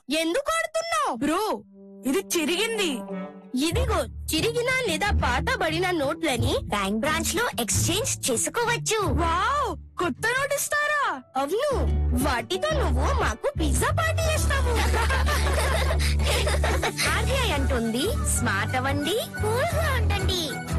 ఎందుకు ఆడుతున్నావు బ్రో ఇది చిరిగింది ఇదిగో చిరిగిన లేదా పాతబడిన నోట్లని బ్యాంక్ బ్రాంచ్ లో ఎక్స్చేంజ్ చేసుకోవచ్చు వావ్ కొత్త నోట్ ఇస్తారా అవును వాటితో నువ్వు మాకు పిజ్జా పార్టీ చేస్తావు ఆర్బీఐ అంటుంది స్మార్ట్ అవ్వండి కూల్ గా ఉండండి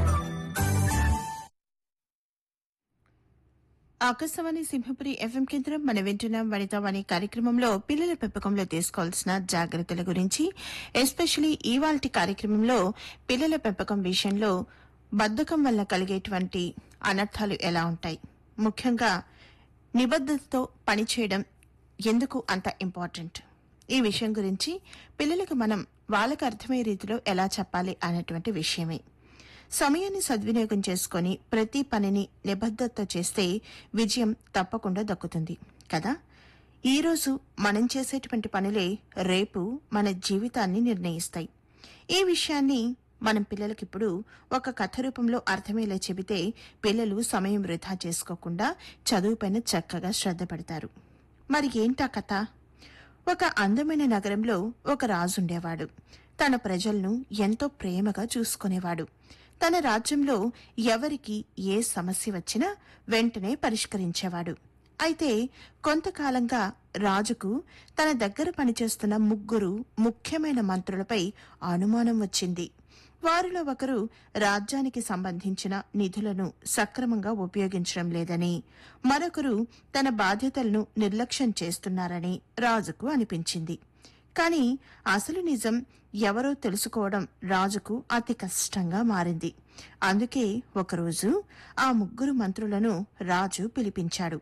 ఆకాశవాణి సింహపురి ఎఫ్ఎం కేంద్రం మన వింటున్నాం వనితావాణి కార్యక్రమంలో పిల్లల పెంపకంలో తీసుకోవాల్సిన జాగ్రత్తల గురించి ఎస్పెషలీ ఇవాల్టి కార్యక్రమంలో పిల్లల పెంపకం విషయంలో బద్ధకం వల్ల కలిగేటువంటి అనర్థాలు ఎలా ఉంటాయి ముఖ్యంగా నిబద్ధతతో పనిచేయడం ఎందుకు అంత ఇంపార్టెంట్ ఈ విషయం గురించి పిల్లలకు మనం వాళ్ళకు అర్థమయ్యే రీతిలో ఎలా చెప్పాలి అనేటువంటి విషయమే సమయాన్ని సద్వినియోగం చేసుకొని ప్రతి పనిని నిబద్ధతతో చేస్తే విజయం తప్పకుండా దక్కుతుంది కదా ఈరోజు మనం చేసేటువంటి పనులే రేపు మన జీవితాన్ని నిర్ణయిస్తాయి ఈ విషయాన్ని మనం పిల్లలకిప్పుడు ఒక కథ రూపంలో అర్థమయ్యేలా చెబితే పిల్లలు సమయం వృధా చేసుకోకుండా చదువుపైన చక్కగా శ్రద్ధ పెడతారు మరి ఏంటా కథ ఒక అందమైన నగరంలో ఒక రాజుండేవాడు తన ప్రజలను ఎంతో ప్రేమగా చూసుకునేవాడు తన రాజ్యంలో ఎవరికి ఏ సమస్య వచ్చినా వెంటనే పరిష్కరించేవాడు అయితే కొంతకాలంగా రాజుకు తన దగ్గర పనిచేస్తున్న ముగ్గురు ముఖ్యమైన మంత్రులపై అనుమానం వచ్చింది వారిలో ఒకరు రాజ్యానికి సంబంధించిన నిధులను సక్రమంగా ఉపయోగించడం లేదని మరొకరు తన బాధ్యతలను నిర్లక్ష్యం చేస్తున్నారని రాజుకు అనిపించింది కాని అసలు నిజం ఎవరో తెలుసుకోవడం రాజుకు అతి కష్టంగా మారింది అందుకే ఒకరోజు ఆ ముగ్గురు మంత్రులను రాజు పిలిపించాడు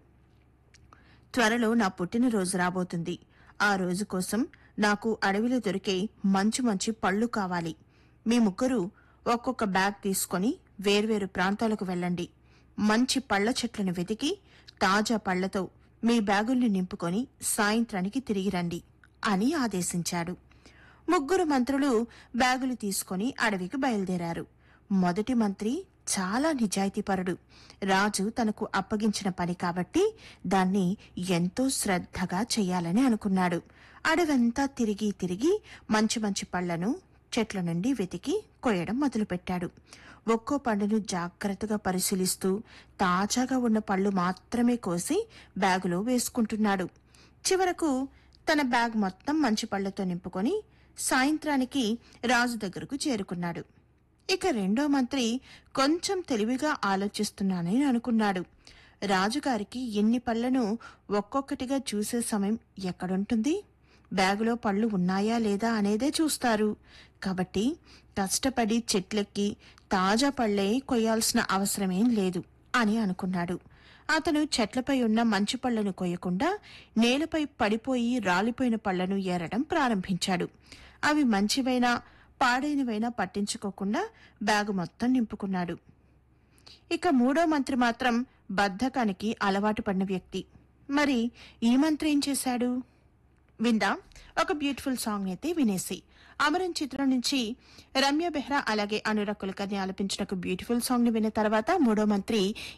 త్వరలో నా పుట్టినరోజు రాబోతుంది ఆ రోజు కోసం నాకు అడవిలో దొరికే మంచి మంచి పళ్ళు కావాలి మీ ముగ్గురు ఒక్కొక్క బ్యాగ్ తీసుకొని వేర్వేరు ప్రాంతాలకు వెళ్ళండి మంచి పళ్ళ చెట్లను వెతికి తాజా పళ్లతో మీ బ్యాగుల్ని నింపుకొని సాయంత్రానికి తిరిగి రండి అని ఆదేశించాడు ముగ్గురు మంత్రులు బ్యాగులు తీసుకొని అడవికి బయలుదేరారు మొదటి మంత్రి చాలా నిజాయితీపరుడు రాజు తనకు అప్పగించిన పని కాబట్టి దాన్ని ఎంతో శ్రద్ధగా చెయ్యాలని అనుకున్నాడు అడవంతా తిరిగి తిరిగి మంచి మంచి పళ్లను చెట్ల నుండి వెతికి కొయ్యడం మొదలుపెట్టాడు ఒక్కో పండును జాగ్రత్తగా పరిశీలిస్తూ తాజాగా ఉన్న పళ్ళు మాత్రమే కోసి బ్యాగులో వేసుకుంటున్నాడు చివరకు తన బ్యాగ్ మొత్తం మంచి పళ్లతో నింపుకొని సాయంత్రానికి రాజు దగ్గరకు చేరుకున్నాడు ఇక రెండో మంత్రి కొంచెం తెలివిగా ఆలోచిస్తున్నానని అనుకున్నాడు రాజుగారికి ఎన్ని పళ్లను ఒక్కొక్కటిగా చూసే సమయం ఎక్కడుంటుంది బ్యాగులో పళ్ళు ఉన్నాయా లేదా అనేదే చూస్తారు కాబట్టి కష్టపడి చెట్లెక్కి తాజా పళ్ళే కొయ్యాల్సిన అవసరమేం లేదు అని అనుకున్నాడు అతను చెట్లపై ఉన్న మంచి పళ్లను కొయ్యకుండా నేలపై పడిపోయి రాలిపోయిన పళ్లను ఏరడం ప్రారంభించాడు అవి మంచివైనా పాడైనవైనా పట్టించుకోకుండా బ్యాగు మొత్తం నింపుకున్నాడు ఇక మూడో మంత్రి మాత్రం బద్ధకానికి అలవాటు పడిన వ్యక్తి మరి ఈ మంత్రి ఏం చేశాడు విందాం ఒక బ్యూటిఫుల్ సాంగ్ అయితే వినేసి అమరం చిత్రం నుంచి రమ్య బెహ్రా అలాగే అనురాగ్ కులకర్ణి ఆలపించిన ఒక బ్యూటిఫుల్ సాంగ్ ని విన్న తర్వాత మూడో మంత్రి